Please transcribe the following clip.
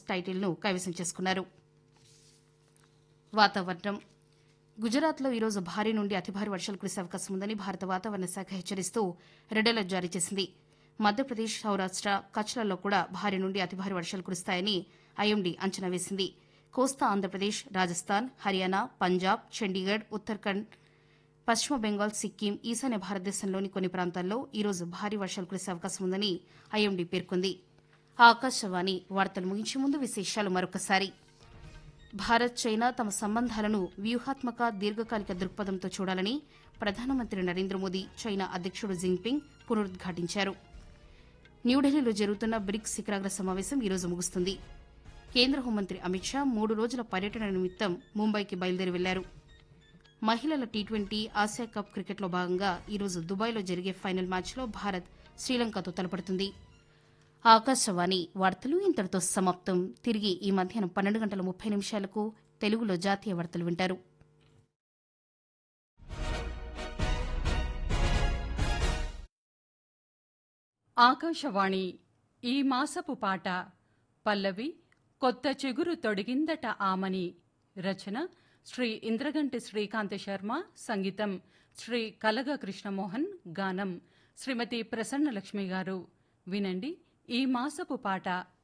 టైటిల్ను కైవసం చేసుకున్నారు వాతావరణం గుజరాత్లో ఈరోజు భారీ నుండి అతి భారీ వర్షాలు కురిసే అవకాశం ఉందని భారత వాతావరణ శాఖ హెచ్చరిస్తూ రెడ్ అలర్ట్ జారీ చేసింది మధ్యప్రదేశ్ సౌరాష్ట కచ్లలో కూడా భారీ నుండి అతి భారీ వర్షాలు కురుస్తాయని ఐఎండీ అంచనా వేసింది కోస్తా ఆంధ్రప్రదేశ్ రాజస్థాన్ హర్యానా పంజాబ్ చండీగఢ్ ఉత్తరాఖండ్ పశ్చిమ బెంగాల్ సిక్కిం ఈశాన్య భారతదేశంలోని కొన్ని ప్రాంతాల్లో ఈరోజు భారీ వర్షాలు కురిసే అవకాశం ఉందని ఐఎండీ పేర్కొంది ఆకాశవాణి వార్తలు ముగించే ముందు విశేషాలు మరొకసారి భారత్ చైనా తమ సంబంధాలను వ్యూహాత్మక దీర్ఘకాలిక దృక్పథంతో చూడాలని ప్రధానమంత్రి నరేంద్ర మోదీ చైనా అధ్యక్షుడు జిన్పింగ్ పునరుద్ఘాటించారు న్యూఢిల్లీలో జరుగుతున్న బ్రిక్స్ శిఖరాగ్ర సమావేశం ఈరోజు ముగుస్తుంది కేంద్ర హోంమంత్రి అమిత్ షా మూడు రోజుల పర్యటన నిమిత్తం ముంబైకి బయలుదేరి వెళ్లారు మహిళల టీ ట్వంటీ ఆసియా కప్ క్రికెట్లో భాగంగా ఈరోజు దుబాయ్లో జరిగే ఫైనల్ మ్యాచ్లో భారత్ శ్రీలంకతో తలపడుతుంది ఆకాశవాణి వార్తలు ఇంతటితో సమాప్తం తిరిగి ఈ మధ్యాహ్నం పన్నెండు గంటల ముప్పై నిమిషాలకు తెలుగులో జాతీయ వార్తలు వింటారు ఆకాశవాణి ఈ మాసపు పాట పల్లవి కొత్త చిగురు తొడిగిందట ఆమని రచన శ్రీ ఇంద్రగంటి శ్రీకాంత శర్మ సంగీతం శ్రీ కలగ కృష్ణమోహన్ గానం శ్రీమతి ప్రసన్నలక్ష్మి గారు వినండి ఈ మాసపు పాట